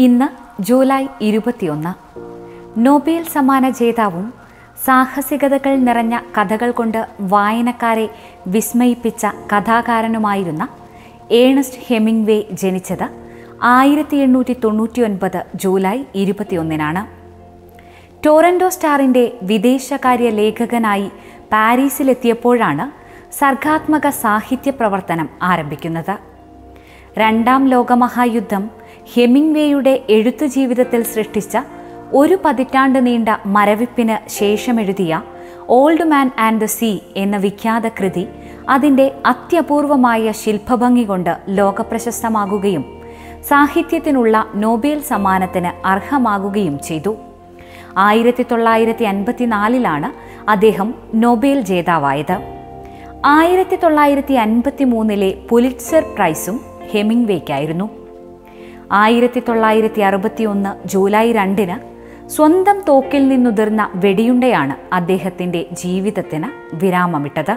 ഇന്ന് ജൂലൈ ഇരുപത്തിയൊന്ന് നോബേൽ സമ്മാന ജേതാവും സാഹസികതകൾ നിറഞ്ഞ കഥകൾ കൊണ്ട് വായനക്കാരെ വിസ്മയിപ്പിച്ച കഥാകാരനുമായിരുന്ന ഏണസ്റ്റ് ഹെമിംഗ്വേ ജനിച്ചത് ആയിരത്തി എണ്ണൂറ്റി തൊണ്ണൂറ്റി ഒൻപത് ജൂലൈ ഇരുപത്തിയൊന്നിനാണ് ടോറന്റോ സ്റ്റാറിന്റെ വിദേശകാര്യ ലേഖകനായി പാരീസിലെത്തിയപ്പോഴാണ് സർഗാത്മക സാഹിത്യ പ്രവർത്തനം ആരംഭിക്കുന്നത് രണ്ടാം ലോകമഹായുദ്ധം ഹെമിംഗ്വേയുടെ എഴുത്തു ജീവിതത്തിൽ സൃഷ്ടിച്ച ഒരു പതിറ്റാണ്ട് നീണ്ട മരവിപ്പിന് ശേഷമെഴുതിയ old man and the sea എന്ന വിഖ്യാത കൃതി അതിൻ്റെ അത്യപൂർവമായ ശില്പഭംഗി കൊണ്ട് ലോകപ്രശസ്തമാകുകയും സാഹിത്യത്തിനുള്ള നോബേൽ സമ്മാനത്തിന് അർഹമാകുകയും ചെയ്തു ആയിരത്തി തൊള്ളായിരത്തി അൻപത്തിനാലിലാണ് അദ്ദേഹം നൊബേൽ ജേതാവായത് ആയിരത്തി തൊള്ളായിരത്തി അൻപത്തി മൂന്നിലെ പുലിറ്റ്സർ പ്രൈസും ഹെമിംഗ്വേക്കായിരുന്നു ആയിരത്തി തൊള്ളായിരത്തി അറുപത്തിയൊന്ന് ജൂലൈ രണ്ടിന് സ്വന്തം തോക്കിൽ നിന്നുതിർന്ന വെടിയുണ്ടയാണ് അദ്ദേഹത്തിന്റെ ജീവിതത്തിന് വിരാമമിട്ടത്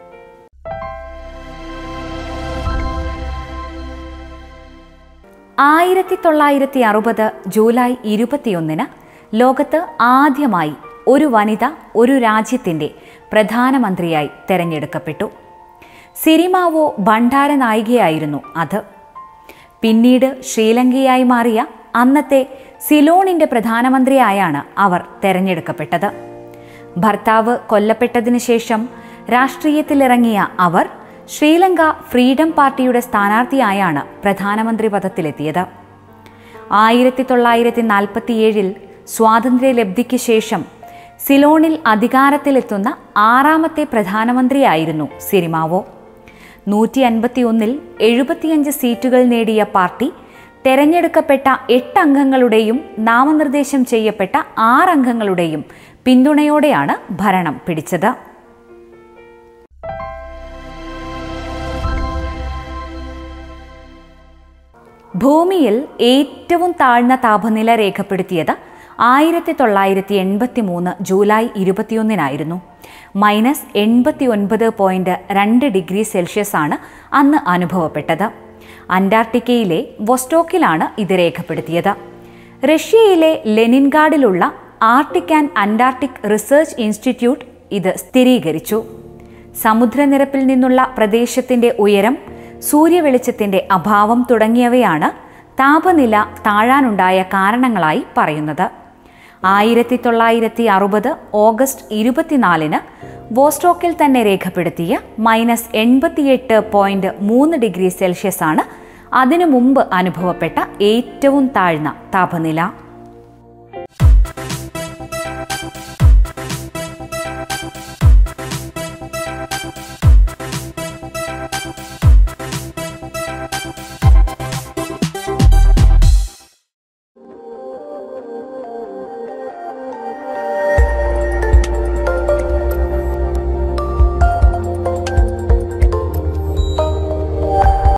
ആയിരത്തി തൊള്ളായിരത്തി അറുപത് ജൂലൈ ഇരുപത്തിയൊന്നിന് ലോകത്ത് ആദ്യമായി ഒരു വനിത ഒരു രാജ്യത്തിൻ്റെ പ്രധാനമന്ത്രിയായി തെരഞ്ഞെടുക്കപ്പെട്ടു സിരിമാവോ ഭണ്ഡാര നായികയായിരുന്നു അത് പിന്നീട് ശ്രീലങ്കയായി മാറിയ അന്നത്തെ സിലോണിന്റെ പ്രധാനമന്ത്രിയായാണ് അവർ തെരഞ്ഞെടുക്കപ്പെട്ടത് ഭർത്താവ് കൊല്ലപ്പെട്ടതിനു ശേഷം രാഷ്ട്രീയത്തിലിറങ്ങിയ അവർ ശ്രീലങ്ക ഫ്രീഡം പാർട്ടിയുടെ സ്ഥാനാർത്ഥിയായാണ് പ്രധാനമന്ത്രി പദത്തിലെത്തിയത് ആയിരത്തി തൊള്ളായിരത്തി നാൽപ്പത്തിയേഴിൽ സ്വാതന്ത്ര്യലബ്ധിക്ക് ശേഷം സിലോണിൽ അധികാരത്തിലെത്തുന്ന ആറാമത്തെ പ്രധാനമന്ത്രിയായിരുന്നു സിരിമാവോ നൂറ്റി അൻപത്തിയൊന്നിൽ എഴുപത്തിയഞ്ച് സീറ്റുകൾ നേടിയ പാർട്ടി തെരഞ്ഞെടുക്കപ്പെട്ട എട്ട് അംഗങ്ങളുടെയും നാമനിർദ്ദേശം ചെയ്യപ്പെട്ട ആറ് അംഗങ്ങളുടെയും പിന്തുണയോടെയാണ് ഭരണം പിടിച്ചത് ഭൂമിയിൽ ഏറ്റവും താഴ്ന്ന താപനില രേഖപ്പെടുത്തിയത് ആയിരത്തി തൊള്ളായിരത്തി എൺപത്തി മൂന്ന് ജൂലൈ ഇരുപത്തിയൊന്നിനായിരുന്നു മൈനസ് എൺപത്തി ഒൻപത് പോയിന്റ് രണ്ട് ഡിഗ്രി സെൽഷ്യസ് ആണ് അന്ന് അനുഭവപ്പെട്ടത് അന്റാർട്ടിക്കയിലെ വൊസ്റ്റോക്കിലാണ് ഇത് രേഖപ്പെടുത്തിയത് റഷ്യയിലെ ലെനിൻഗാഡിലുള്ള Arctic and Antarctic research institute ഇത് സ്ഥിരീകരിച്ചു സമുദ്രനിരപ്പിൽ നിന്നുള്ള പ്രദേശത്തിന്റെ ഉയരം സൂര്യവെളിച്ചത്തിന്റെ അഭാവം തുടങ്ങിയവയാണ് താപനില താഴാനുണ്ടായ കാരണങ്ങളായി പറയുന്നത് ആയിരത്തി തൊള്ളായിരത്തി അറുപത് ഓഗസ്റ്റ് ഇരുപത്തിനാലിന് വോസ്റ്റോക്കിൽ തന്നെ രേഖപ്പെടുത്തിയ മൈനസ് എൺപത്തിയെട്ട് പോയിന്റ് മൂന്ന് ഡിഗ്രി സെൽഷ്യസ് ആണ് അതിനു മുമ്പ് അനുഭവപ്പെട്ട ഏറ്റവും താഴ്ന്ന താപനില